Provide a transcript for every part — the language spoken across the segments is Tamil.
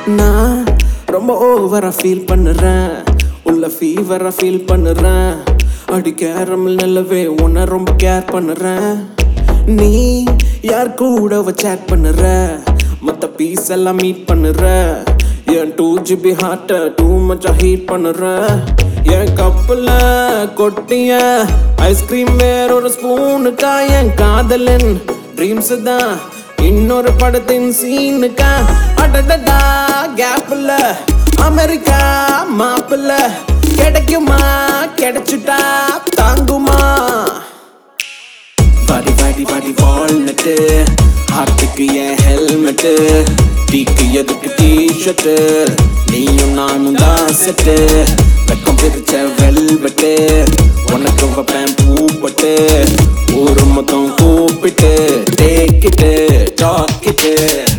நான் ரொம்ப ஓவரா ஃபீல் பண்ணுறேன் உள்ள ஃபீவரா ஃபீல் பண்ணுறேன் அடி கேரமல் நல்லவே உன்னை ரொம்ப கேர் பண்ணுறேன் நீ யார் கூட சேட் பண்ணுற மற்ற பீஸ் எல்லாம் மீட் பண்ணுற என் டூ ஜிபி ஹார்ட்டை டூ மச்சா ஹீட் பண்ணுற என் கப்பில் கொட்டிய ஐஸ்கிரீம் வேற ஒரு ஸ்பூனுக்கா என் காதலன் ட்ரீம்ஸ் தான் இன்னொரு படத்தின் சீனுக்கா அடடடா கேப்ல அமெரிக்கா மாப்பிள்ள கிடைக்குமா கிடைச்சுட்டா தாங்குமா பாடி பாடி பாடி வால்நட்டு ஹார்ட்டுக்கு என் ஹெல்மெட்டு டீக்கு எதுக்கு டிஷர்ட்டு நீயும் நானும் தான் செட்டு வெக்கம் பிரிச்ச வெல்வெட்டு உனக்கு வைப்பேன் பூப்பட்டு ஊரு மொத்தம் கூப்பிட்டு டேக்கிட்டு டாக்கிட்டு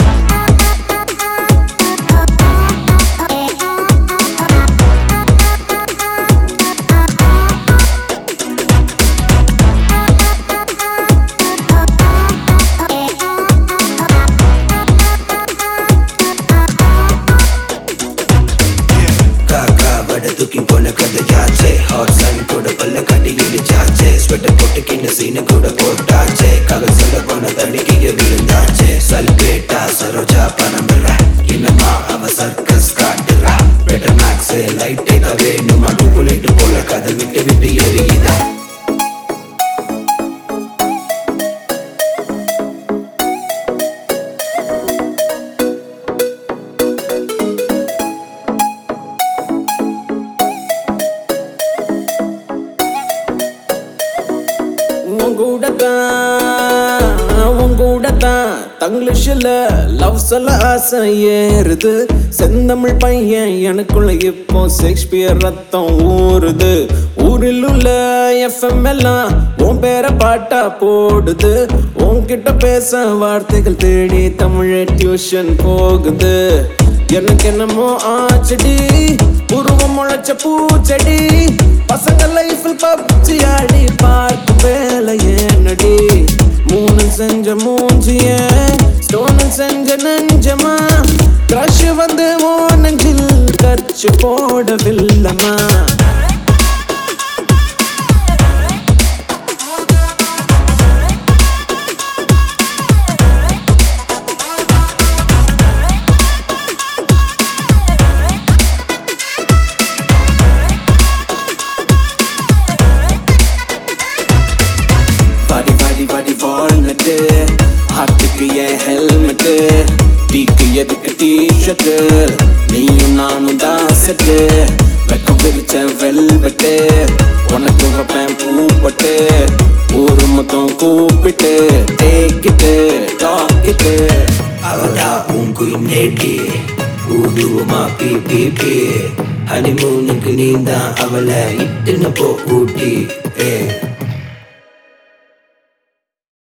காக்கா வட தூக்கி போன கதையாச்சே ஹாட் சன் கூட பல்ல கட்டி இடிச்சாச்சே ஸ்வெட்டர் போட்டு கிண்ண சீனு கூட போட்டாச்சே கலர் சொல்ல போன தடிக்கைய விழுந்தாச்சே சல்பேட்டா சரோஜா பணமில்ல இன்னமா அவ சர்க்கஸ் காட்டுறா பெட்டர் மேக்ஸ் லைட்டே தான் வேணுமா டூப்புலேட்டு போல கதை விட்டு விட்டு எரியுதா உன் கூட தான் உன் கூட தான் தங்கிலீஷில் லவ் சொல்ல ஆசை ஏறுது செந்தமிழ் பையன் எனக்குள்ள இப்போ ஷேக்ஸ்பியர் ரத்தம் ஊறுது ஊரில் உள்ள எஃப்எம் எல்லாம் உன் பேரை பாட்டா போடுது உன்கிட்ட பேச வார்த்தைகள் தேடி தமிழ் டியூஷன் போகுது எனக்கு என்னமோ ஆச்சடி உருவம் முளைச்ச பூச்செடி பசங்க லைஃபில் பப்ஜி ஆடி பார்க்கும் வேலை ஏனடி மூணு செஞ்ச மூஞ்சிய ஸ்டோனு செஞ்ச நெஞ்சமா க்ரஷ் வந்து ஓ நெஞ்சில் கச்சு போடவில்லமா பாடி பாடி பாடி வால்நட்டு ஹார்ட்டுக்கு என் ஹெல்மெட்டு டீக்கு எதுக்கு டிஷர்ட்டு நீயும் நானும் தான் செட்டு வெக்கம் பிரிச்ச வெல்வெட்டு உனக்கு வைப்பேன் பூப்பட்டு ஊரு மொத்தம் கூப்பிட்டு டேக்கிட்டு டாக்கிட்டு அவதா உன் குயின் நேட்டி ஊதுவமா பி பி பி ஹனிமூனுக்கு நீ தான் அவளை இட்டுன்னு போ ஊட்டி ஏ